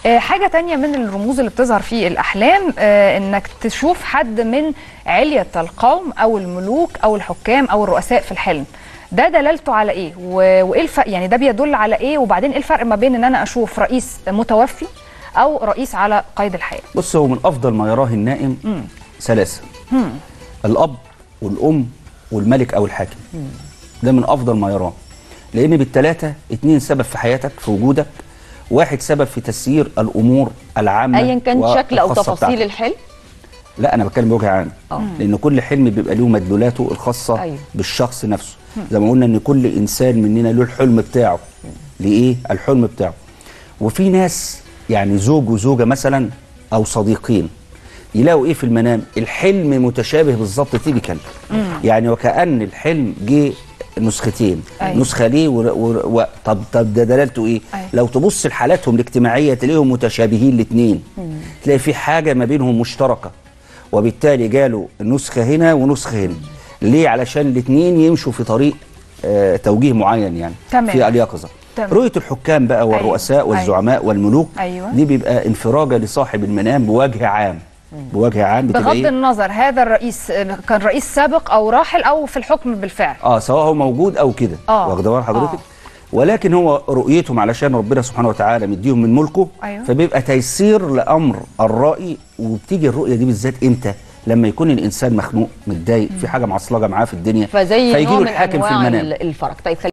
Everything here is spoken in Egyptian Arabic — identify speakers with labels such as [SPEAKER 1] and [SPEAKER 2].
[SPEAKER 1] آه، حاجة تانية من الرموز اللي بتظهر في الأحلام آه، إنك تشوف حد من علية القوم أو الملوك أو الحكام أو الرؤساء في الحلم ده دلالته على إيه و- وإيه الفرق يعني ده بيدل على إيه وبعدين إيه الفرق ما بين إن أنا أشوف رئيس متوفي أو رئيس على قيد الحياة
[SPEAKER 2] بص هو من افضل ما يراه النائم ثلاثه الاب والام والملك او الحاكم ده من افضل ما يراه لان بالثلاثه اتنين سبب في حياتك في وجودك واحد سبب في تسيير الامور العامه
[SPEAKER 3] ايا كان شكل او
[SPEAKER 2] والخاصة
[SPEAKER 3] تفاصيل
[SPEAKER 2] بتاعتك.
[SPEAKER 3] الحلم
[SPEAKER 2] لا انا بتكلم بوجه عام
[SPEAKER 3] آه.
[SPEAKER 2] لان كل حلم بيبقى له مدلولاته الخاصه
[SPEAKER 3] أيوة.
[SPEAKER 2] بالشخص نفسه زي ما قلنا ان كل انسان مننا له الحلم بتاعه لايه الحلم بتاعه وفي ناس يعني زوج وزوجه مثلا او صديقين يلاقوا ايه في المنام الحلم متشابه بالظبط تيبيكال يعني وكأن الحلم جه نسختين
[SPEAKER 1] أيوة.
[SPEAKER 2] نسخه ليه و... و... و... طب طب ده دلالته ايه
[SPEAKER 1] أيوة.
[SPEAKER 2] لو تبص لحالاتهم الاجتماعيه تلاقيهم متشابهين الاثنين تلاقي في حاجه ما بينهم مشتركه وبالتالي جاله نسخه هنا ونسخه هنا ليه علشان الاثنين يمشوا في طريق آه توجيه معين يعني
[SPEAKER 1] تمام.
[SPEAKER 2] في اليقظه
[SPEAKER 1] تمام.
[SPEAKER 2] رؤيه الحكام بقى والرؤساء
[SPEAKER 1] أيوة.
[SPEAKER 2] والزعماء والملوك
[SPEAKER 1] أيوة.
[SPEAKER 2] دي بيبقى انفراجه لصاحب المنام بوجه عام بوجه عام بتبقى
[SPEAKER 1] بغض
[SPEAKER 2] إيه؟
[SPEAKER 1] النظر هذا الرئيس آه، كان رئيس سابق أو راحل أو في الحكم بالفعل
[SPEAKER 2] اه سواء هو موجود او كده
[SPEAKER 1] آه.
[SPEAKER 2] واخده بال حضرتك
[SPEAKER 1] آه.
[SPEAKER 2] ولكن هو رؤيتهم علشان ربنا سبحانه وتعالى مديهم من ملكه
[SPEAKER 1] أيوة.
[SPEAKER 2] فبيبقى تيسير لامر الرأي وبتيجي الرؤيه دي بالذات امتى لما يكون الانسان مخنوق متضايق في حاجه معصلجه معاه في الدنيا
[SPEAKER 3] فزي
[SPEAKER 2] فيجي
[SPEAKER 3] نوع
[SPEAKER 2] له
[SPEAKER 3] من
[SPEAKER 2] الحاكم في
[SPEAKER 3] انواع
[SPEAKER 2] المنام
[SPEAKER 3] الفرج طيب